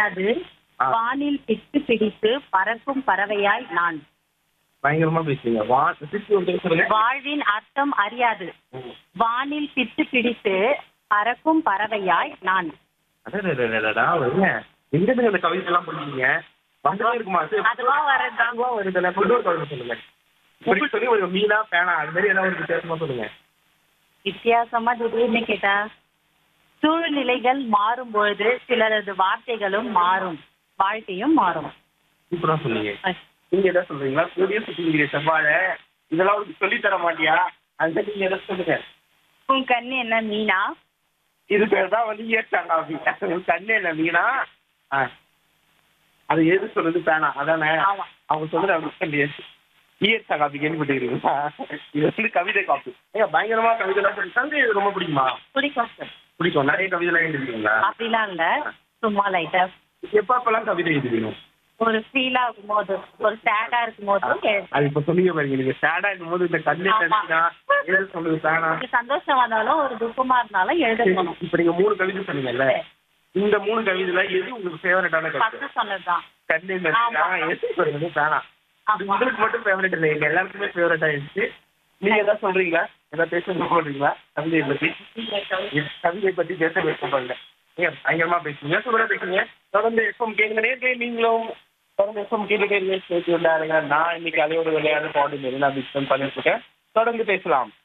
அறியாது ஆ. வானில் பித்து பிடித்து பறக்கும் பறவையாய் நான் பயங்கரமா பேசுறீங்க வா திருப்பி ஒரு தடவை சொல்லுங்க வாழ்வின் அர்த்தம் அறியாது வானில் பித்து பிடித்து பறக்கும் பறவையாய் நான் அடடடடடடா, வருங்க எங்க இருந்து இந்த கவிதை எல்லாம் படிச்சீங்க வந்துட்டே இருக்குமா சரி, அதுவா வரதா அதுவா வருதுல்ல இன்னொரு கவிதை சொல்லுங்க இப்படி சொல்லி ஒரு மீனா பேனா அது மாதிரி ஏதாவது ஒரு வித்தியாசமா சொல்லுங்க வித்தியாசமா திடீர்னு கேட்டா சூழ்நிலைகள் மாறும் பொழுது சிலரது வார்த்தைகளும் மாறும் வாழ்க்கையும் மாறும் சூப்பரா சொன்னீங்க நீங்க என்ன சொல்றீங்களா கூடிய சுத்திங்க செவ்வாழை இதெல்லாம் உங்களுக்கு சொல்லி தர மாட்டியா அந்த நீங்க எதை சொல்லுங்க உன் கண்ணு என்ன மீனா இது பேர் தான் வந்து இயற்றாங்க அப்படி கண்ணு என்ன மீனா ஆ. அது எது சொல்றது பேனா அதானே ஆமா. அவங்க சொல்றது அப்படி இயற்கை காப்பி கேள்விப்பட்டிருக்கீங்களா இது வந்து கவிதை காப்பி ஏங்க பயங்கரமா கவிதை எல்லாம் சொல்லி கவிதை எழுத ரொம்ப பிடிக்குமா பிடிக்கும் சார் பிடிக்கும் நிறைய கவிதை எல்லாம் எழுதிருக்கீங்களா அப்படிலாம் இல்ல சும்மா லைட்டா எப்ப அப்பெல்லாம் கவிதை எழுதுவீங்க ஒரு ஃபீலா இருக்கும் போது ஒரு சேடா இருக்கும் போது எழுதுவேன். அது இப்ப சொன்னீங்க பாருங்க நீங்க சேடா இருக்கும் போது இந்த கண்ணு ஆமா. தனியா எழுத சொல்லுது பேனா எனக்கு சந்தோஷம் வந்தாலும் ஒரு துக்கமா இருந்தாலும் எழுதணும் இப்ப நீங்க மூணு கவிதை சொன்னீங்கல்ல இந்த மூணு கவிதைல எது உங்களுக்கு ஃபேவரட்டான கவிதை ஃபர்ஸ்ட் சொன்னதுதான் கண்ணு ஆமா. எது சொல்றது பேனா அது ஆமா. உங்களுக்கு மட்டும் ஃபேவரட் இல்லை எங்க எல்லாருக்குமே ஃபேவரட் ஆயிடுச்சு நீங்க ஏதாவது சொல்றீங்களா ஏதாவது பேச போறீங்களா கவிதையை பத்தி இது கவிதை பத்தி பேச விருப்பப்படல நீங்க பயங்கரமா பேசுறீங்க சூப்பரா பேசுறீங்க தொடர்ந்து எஃப்எம் கேளுங்க நேர்கை நீங்களும் தொடர்ந்து எஃப்எம் கேட்டுட்டே இருங்க சேர்த்து விளையாடுங்க நான் இன்னைக்கு அலையோடு விளையாடு பாடு நான் மிக்ஸ் பண்ணிட்டு இருக்கேன் தொடர்ந்து பேசலாம்